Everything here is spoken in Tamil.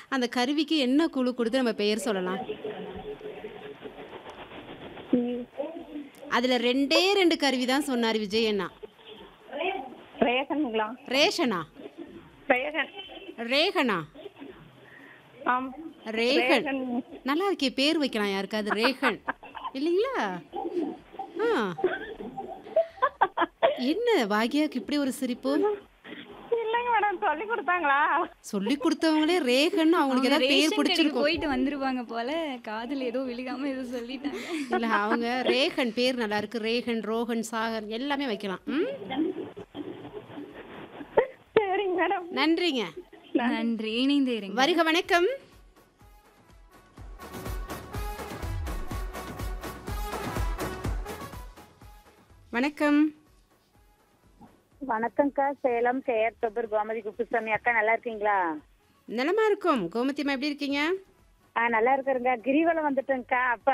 அந்த கருவிக்கு என்ன குழு கொடுத்து நம்ம பெயர் சொல்லலாம் அதுல ரெண்டே ரெண்டு கருவி தான் சொன்னார் விஜய் அண்ணா ரேஷனுங்களா ரேஷனா ரேஷன் ரேகனா ஆம் ரேகன் ரேஷன் நல்லா இருக்கே பேர் வைக்கலாம் யாருக்காவது ரேகன் இல்லைங்களா ஆ என்ன பாக்யாக்கு இப்படி ஒரு சிரிப்பு இல்லைங்க மேடம் சொல்லி கொடுத்தாங்களா சொல்லி கொடுத்தவங்களே ரேகன் அவங்களுக்கு ஏதாவது பேர் ரேஷன் கடைக்கு பிடிச்சிருக்கும் போயிட்டு வந்துருவாங்க போல காதுல ஏதோ விழுகாம ஏதோ சொல்லிட்டாங்க இல்ல அவங்க ரேகன் பேர் நல்லா இருக்கு ரேகன் ரோகன் சாகர் எல்லாமே வைக்கலாம் ம் சரிங்க மேடம் நன்றிங்க நன்றி இணைந்து இருங்க வருக வணக்கம் வணக்கம் வணக்கம்க்கா சேலம் கேஆர் தொபர் கோமதி குப்புசாமி அக்கா நல்லா இருக்கீங்களா நலமா இருக்கும் கோமதிமா எப்படி இருக்கீங்க ஆ நல்லா இருக்கிறேங்க கிரிவலம் வந்துட்டேங்க்கா அப்ப